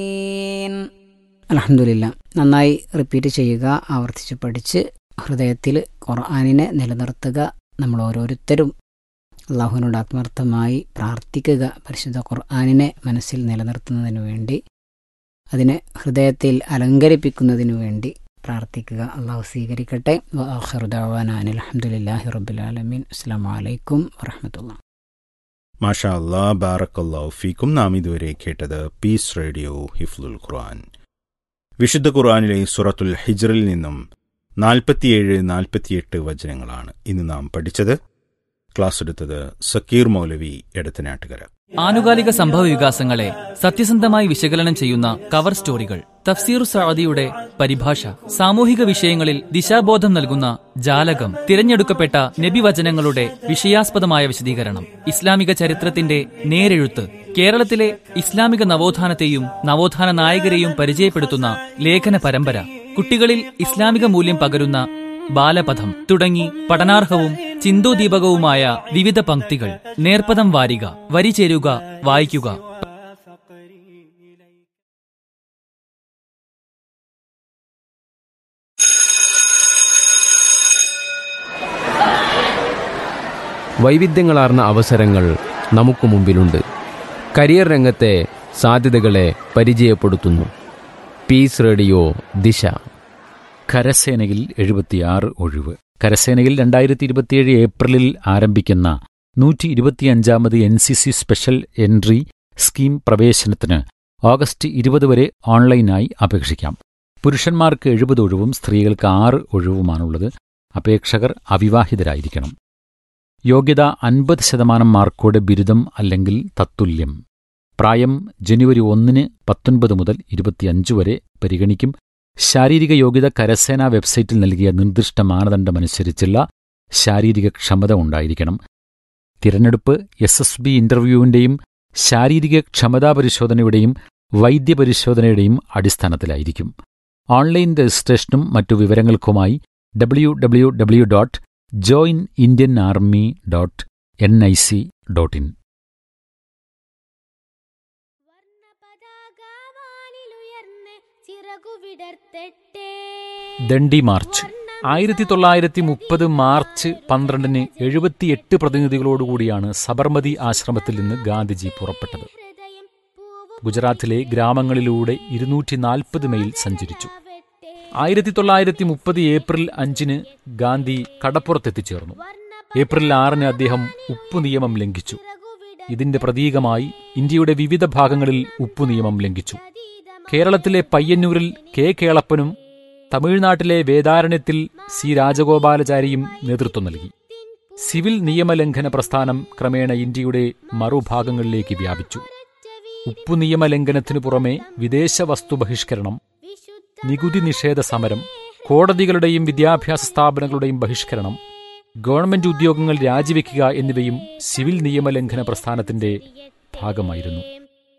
അലഹമില്ല നന്നായി റിപ്പീറ്റ് ചെയ്യുക ആവർത്തിച്ച് പഠിച്ച് ഹൃദയത്തിൽ ഖുർആാനിനെ നിലനിർത്തുക നമ്മൾ ഓരോരുത്തരും അള്ളാഹുവിനോട് ആത്മാർത്ഥമായി പ്രാർത്ഥിക്കുക പരിശുദ്ധ ഖുർആാനിനെ മനസ്സിൽ നിലനിർത്തുന്നതിനു വേണ്ടി അതിനെ ഹൃദയത്തിൽ അലങ്കരിപ്പിക്കുന്നതിനു വേണ്ടി പ്രാർത്ഥിക്കുക അള്ളാഹു സ്വീകരിക്കട്ടെ വാഹറുദാൻ അലഹമുല്ലാഹി റബുലാലമീൻ അസ്സാം വലൈക്കും വറഹമത്തുള്ള മാഷാ അല്ലാ ബാറക്കല്ലാ ഫീക്കും നാം ഇതുവരെ കേട്ടത് പീസ് റേഡിയോ ഹിഫ്ലുൽ ഖുർആൻ വിശുദ്ധ ഖുർആനിലെ സുറത്തുൽ ഹിജ്റിൽ നിന്നും നാൽപ്പത്തിയേഴ് നാൽപ്പത്തിയെട്ട് വചനങ്ങളാണ് ഇന്ന് നാം പഠിച്ചത് ക്ലാസ് എടുത്തത് സക്കീർ മൗലവി എടത്തനാട്ടുകര ആനുകാലിക സംഭവ വികാസങ്ങളെ സത്യസന്ധമായി വിശകലനം ചെയ്യുന്ന കവർ സ്റ്റോറികൾ തഫ്സീർ സഅദിയുടെ പരിഭാഷ സാമൂഹിക വിഷയങ്ങളിൽ ദിശാബോധം നൽകുന്ന ജാലകം തിരഞ്ഞെടുക്കപ്പെട്ട നബിവചനങ്ങളുടെ വിഷയാസ്പദമായ വിശദീകരണം ഇസ്ലാമിക ചരിത്രത്തിന്റെ നേരെഴുത്ത് കേരളത്തിലെ ഇസ്ലാമിക നവോത്ഥാനത്തെയും നവോത്ഥാന നായകരെയും പരിചയപ്പെടുത്തുന്ന ലേഖന പരമ്പര കുട്ടികളിൽ ഇസ്ലാമിക മൂല്യം പകരുന്ന ബാലപഥം തുടങ്ങി പഠനാർഹവും ചിന്തോദീപകവുമായ വിവിധ പംക്തികൾ നേർപ്പദം വാരിക വരി ചേരുക വായിക്കുക വൈവിധ്യങ്ങളാർന്ന അവസരങ്ങൾ നമുക്ക് മുമ്പിലുണ്ട് കരിയർ രംഗത്തെ സാധ്യതകളെ പരിചയപ്പെടുത്തുന്നു പീസ് റേഡിയോ ദിശ കരസേനയിൽ എഴുപത്തിയാറ് ഒഴിവ് കരസേനയിൽ രണ്ടായിരത്തി ഇരുപത്തിയേഴ് ഏപ്രിലിൽ ആരംഭിക്കുന്ന നൂറ്റി ഇരുപത്തിയഞ്ചാമത് N C C special entry scheme പ്രവേശനത്തിന് ഓഗസ്റ്റ് ഇരുപത് വരെ ഓൺലൈനായി അപേക്ഷിക്കാം പുരുഷന്മാർക്ക് എഴുപത് ഒഴിവും സ്ത്രീകൾക്ക് ആറ് ഒഴിവുമാണുള്ളത് അപേക്ഷകർ അവിവാഹിതരായിരിക്കണം യോഗ്യത അൻപത് ശതമാനം മാർക്കോടെ ബിരുദം അല്ലെങ്കിൽ തത്തുല്യം പ്രായം ജനുവരി ഒന്നിന് പത്തൊൻപത് മുതൽ ഇരുപത്തിയഞ്ച് വരെ പരിഗണിക്കും ശാരീരിക യോഗ്യത കരസേനാ വെബ്സൈറ്റിൽ നൽകിയ നിർദ്ദിഷ്ട മാനദണ്ഡമനുസരിച്ചുള്ള ശാരീരിക ക്ഷമത ഉണ്ടായിരിക്കണം തിരഞ്ഞെടുപ്പ് എസ് എസ് ബി ഇന്റർവ്യൂവിന്റെയും ശാരീരിക ക്ഷമതാ പരിശോധനയുടെയും വൈദ്യപരിശോധനയുടെയും അടിസ്ഥാനത്തിലായിരിക്കും ഓൺലൈൻ രജിസ്ട്രേഷനും മറ്റു വിവരങ്ങൾക്കുമായി W W W dot join Indian army dot N I C dot in Dandi march ആയിരത്തി തൊള്ളായിരത്തി മുപ്പത് മാർച്ച് പന്ത്രണ്ടിന് എഴുപത്തിയെട്ട് പ്രതിനിധികളോടുകൂടിയാണ് സബർമതി ആശ്രമത്തിൽ നിന്ന് ഗാന്ധിജി പുറപ്പെട്ടത് ഗുജറാത്തിലെ ഗ്രാമങ്ങളിലൂടെ ഇരുന്നൂറ്റി നാൽപ്പത് മൈൽ സഞ്ചരിച്ചു ആയിരത്തി തൊള്ളായിരത്തി മുപ്പത് ഏപ്രിൽ അഞ്ചിന് ഗാന്ധി കടപ്പുറത്തെത്തിച്ചേർന്നു ഏപ്രിൽ ആറിന് അദ്ദേഹം ഉപ്പു നിയമം ലംഘിച്ചു ഇതിന്റെ പ്രതീകമായി ഇന്ത്യയുടെ വിവിധ ഭാഗങ്ങളിൽ ഉപ്പു നിയമം ലംഘിച്ചു കേരളത്തിലെ പയ്യന്നൂരിൽ കെ കേളപ്പനും തമിഴ്നാട്ടിലെ വേദാരണ്യത്തിൽ സി രാജഗോപാലചാരിയും നേതൃത്വം നൽകി സിവിൽ നിയമലംഘന പ്രസ്ഥാനം ക്രമേണ ഇന്ത്യയുടെ മറുഭാഗങ്ങളിലേക്ക് വ്യാപിച്ചു ഉപ്പു നിയമലംഘനത്തിനു പുറമെ വിദേശ വസ്തു ബഹിഷ്കരണം നികുതി നിഷേധ സമരം കോടതികളുടെയും വിദ്യാഭ്യാസ സ്ഥാപനങ്ങളുടെയും ബഹിഷ്കരണം ഗവൺമെന്റ് ഉദ്യോഗങ്ങൾ രാജിവെക്കുക എന്നിവയും സിവിൽ നിയമലംഘന പ്രസ്ഥാനത്തിന്റെ ഭാഗമായിരുന്നു